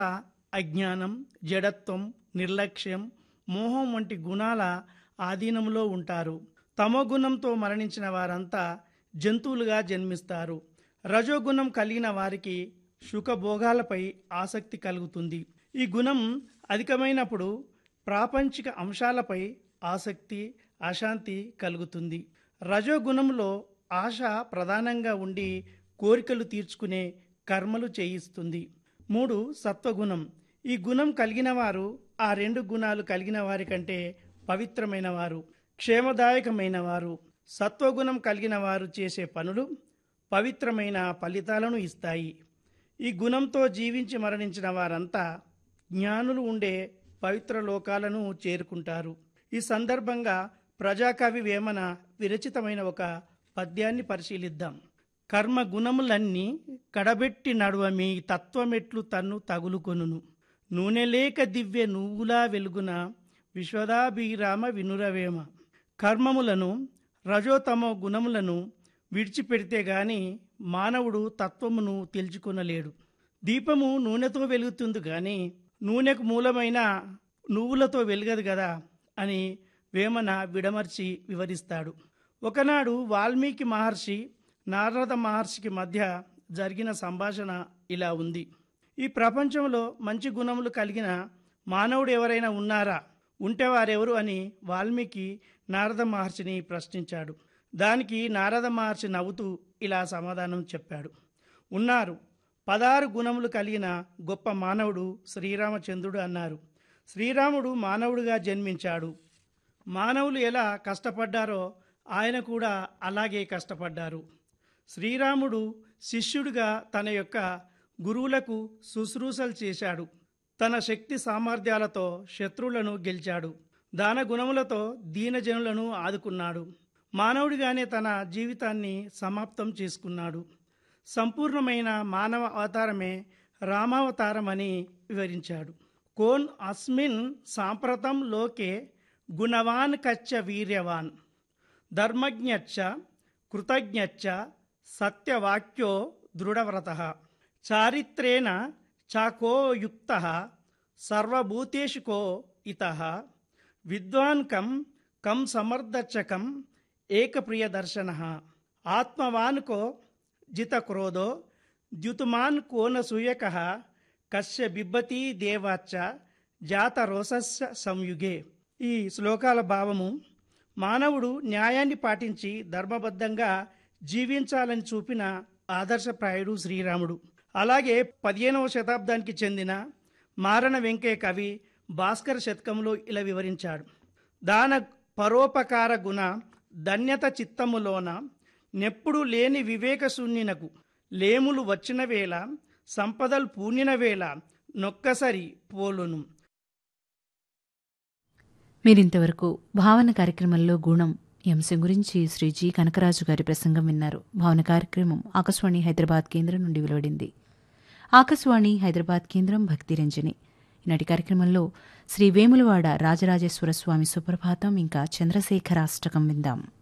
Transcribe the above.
అజ్ఞానం జడత్వం నిర్లక్ష్యం మోహం వంటి గుణాల ఆధీనంలో ఉంటారు తమోగుణంతో మరణించిన వారంతా జంతువులుగా జన్మిస్తారు రజోగుణం కలిగిన వారికి సుఖభోగాలపై ఆసక్తి కలుగుతుంది ఈ గుణం అధికమైనప్పుడు ప్రాపంచిక అంశాలపై ఆసక్తి అశాంతి కలుగుతుంది రజోగుణంలో ఆశ ప్రధానంగా ఉండి కోరికలు తీర్చుకునే కర్మలు చేయిస్తుంది మూడు సత్వగుణం ఈ గుణం కలిగిన వారు ఆ రెండు గుణాలు కలిగిన వారి కంటే పవిత్రమైన వారు క్షేమదాయకమైన వారు సత్వగుణం కలిగిన వారు చేసే పనులు పవిత్రమైన ఫలితాలను ఇస్తాయి ఈ గుణంతో జీవించి మరణించిన వారంతా జ్ఞానులు ఉండే పవిత్ర లోకాలను చేరుకుంటారు ఈ సందర్భంగా ప్రజాకవి వేమన విరచితమైన ఒక పద్యాన్ని పరిశీలిద్దాం కర్మ గుణములన్నీ కడబెట్టి నడువ మీ తత్వమెట్లు తన్ను తగులుకొనును నూనె లేక దివ్య నువ్వులా వెలుగున విశ్వదాభిరామ వినురవేమ కర్మములను రజోతమో గుణములను విడిచిపెడితే గాని మానవుడు తత్వమును తెలుసుకొనలేడు దీపము నూనెతో వెలుగుతుంది కానీ నూనెకు మూలమైన నువ్వులతో వెలగదు కదా అని వేమన విడమర్చి వివరిస్తాడు ఒకనాడు వాల్మీకి మహర్షి నారద మహర్షికి మధ్య జరిగిన సంభాషణ ఇలా ఉంది ఈ ప్రపంచంలో మంచి గుణములు కలిగిన మానవుడు ఎవరైనా ఉన్నారా ఉంటే వారెవరు అని వాల్మీకి నారద మహర్షిని ప్రశ్నించాడు దానికి నారద మహర్షి నవ్వుతూ ఇలా సమాధానం చెప్పాడు ఉన్నారు పదహారు గుణములు కలిగిన గొప్ప మానవుడు శ్రీరామచంద్రుడు అన్నారు శ్రీరాముడు మానవుడిగా జన్మించాడు మానవులు ఎలా కష్టపడ్డారో ఆయన కూడా అలాగే కష్టపడ్డారు శ్రీరాముడు శిష్యుడిగా తన యొక్క గురువులకు శుశ్రూషలు చేశాడు తన శక్తి సామర్థ్యాలతో శత్రువులను గెలిచాడు దాన గుణములతో దీనజనులను ఆదుకున్నాడు మానవుడిగానే తన జీవితాన్ని సమాప్తం చేసుకున్నాడు సంపూర్ణమైన మానవ అవతారమే రామావతారం అని వివరించాడు కోన్ అస్మిన్ సాంప్రతం లోకే గుణవాన్ కచ్చ వీర్యవాన్ ధర్మజ్ఞచ్చ కృతజ్ఞచ్చ సత్యవాక్యో దృఢవ్రత చారిత్రేణ చాకో యుక్త సర్వభూతేషు కో ఇత విద్వాన్ కం కం సమర్థచకం ఏకప్రియదర్శన ఆత్మవాన్ కో జితక్రోధో ద్యుతుమాన్ కోనసూయక కశ్య బిబ్బతి దేవాచ్చ జాతరోసస్య సంయుగే ఈ శ్లోకాల భావము మానవుడు న్యాయాన్ని పాటించి ధర్మబద్ధంగా జీవించాలని చూపిన ఆదర్శప్రాయుడు శ్రీరాముడు అలాగే పదిహేనవ శతాబ్దానికి చెందిన మారణ వెంకయ్య కవి భాస్కర శతకంలో ఇలా వివరించాడు దాన పరోపకార గుణ ధన్యత చిత్తములోన నెప్పుడు లేని వివేక శూన్యునకు లేములు వచ్చిన వేళ సంపదలు పూనిన వేళ నొక్కసరి పోలును మీరింతవరకు భావన కార్యక్రమంలో గుణం ఈ అంశం గురించి శ్రీ జి కనకరాజు గారి ప్రసంగం విన్నారు భావన కార్యక్రమం ఆకాశవాణి హైదరాబాద్ కేంద్రం నుండి వెలువడింది ఆకాశవాణి హైదరాబాద్ కేంద్రం భక్తిరంజని ఈనాటి కార్యక్రమంలో శ్రీ వేములవాడ రాజరాజేశ్వర స్వామి సుప్రభాతం ఇంకా చంద్రశేఖరాష్టకం విందాం